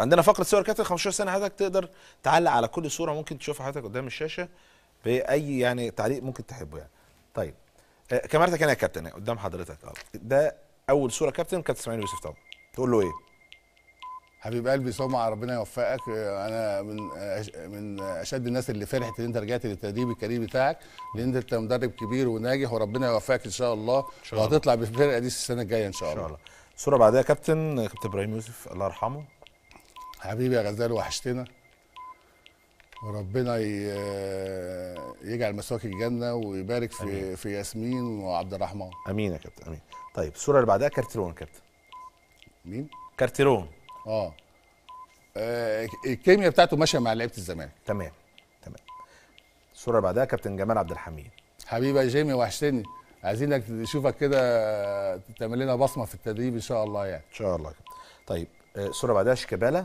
عندنا فقره صور كابتن 15 سنه حضرتك تقدر تعلق على كل صوره ممكن تشوفها حضرتك قدام الشاشه باي يعني تعليق ممكن تحبه يعني طيب آه، كاميرتك هنا يا كابتن قدام حضرتك اه ده اول صوره كابتن كابتن اسماعيل يوسف طبعا تقول له ايه حبيب قلبي سمع ربنا يوفقك انا من أش- من اشد الناس اللي فرحت ان انت رجعت للتدريب الكارير بتاعك لان انت مدرب كبير وناجح وربنا يوفقك ان شاء الله شاء الله. وهتطلع بالفرقه دي السنه الجايه ان شاء ان الله, شاء الله الصوره بعدها يا كابتن كابتن ابراهيم يوسف الله يرحمه حبيبي يا غزال وحشتنا وربنا ي- يجعل مسواك الجنه ويبارك في آمين. في ياسمين وعبد الرحمن امين يا كابتن امين طيب الصوره اللي بعدها كارتيرون يا كابتن مين كارتيرون اه آه، الكيمياء بتاعته ماشيه مع لعيبه الزمالك تمام تمام الصوره اللي بعدها كابتن جمال عبد الحميد حبيبي يا جيمي وحشتني عايزينك نشوفك كده تعمل لنا بصمه في التدريب ان شاء الله يعني ان شاء الله يا كابتن طيب آه، الصوره اللي بعدها شيكابالا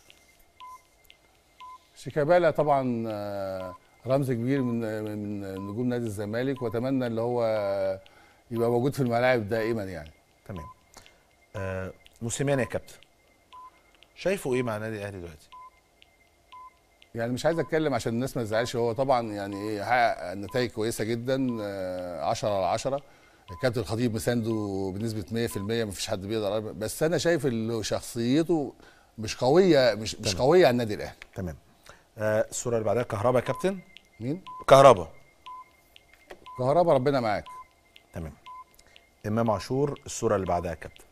شيكابالا طبعا آه، رمز كبير من من نجوم نادي الزمالك واتمنى اللي هو يبقى موجود في الملاعب دائما يعني تمام آه موسيماني يا كابتن شايفه ايه مع النادي الاهلي دلوقتي يعني مش عايز اتكلم عشان الناس ما تزعلش هو طبعا يعني ايه حقق نتائج كويسه جدا 10 على 10 الكابتن الخطيب مسانده بنسبه 100% ما فيش حد بيقدر يقرب. بس انا شايف اللي شخصيته مش قويه مش مش تمام. قويه على النادي الاهلي تمام آه الصوره اللي بعدها كهربا يا كابتن مين؟ كهربا كهربا ربنا معاك تمام امام عاشور الصوره اللي بعدها يا كابتن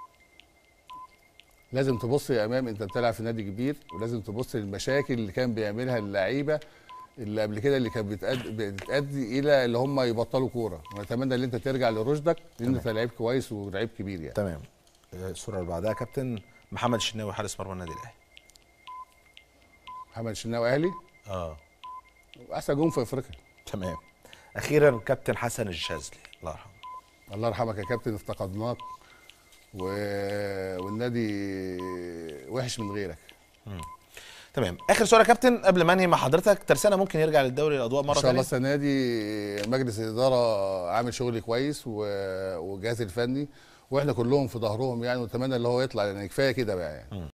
لازم تبص يا امام انت بتلعب في نادي كبير ولازم تبص للمشاكل اللي كان بيعملها اللعيبه اللي قبل كده اللي كانت بتأدي, بتأدي الى اللي هم يبطلوا كوره ونتمنى ان انت ترجع لرشدك لان انت لعيب كويس ولعيب كبير يعني تمام آه الصوره اللي بعدها يا كابتن محمد الشناوي حارس مرمى النادي الاهلي محمد الشناوي اهلي اه احسن جون في افريقيا تمام اخيرا كابتن حسن الشاذلي الله يرحمه الله يرحمك يا كابتن افتقدناك و... والنادي وحش من غيرك تمام اخر سؤال يا كابتن قبل ما انهي مع حضرتك ترسانه ممكن يرجع للدوري الاضواء مره ان شاء الله ثانيه السنه دي مجلس الاداره عامل شغل كويس و... والجهاز الفني واحنا كلهم في ظهرهم يعني ونتمنى اللي هو يطلع لان كفايه كده بقى يعني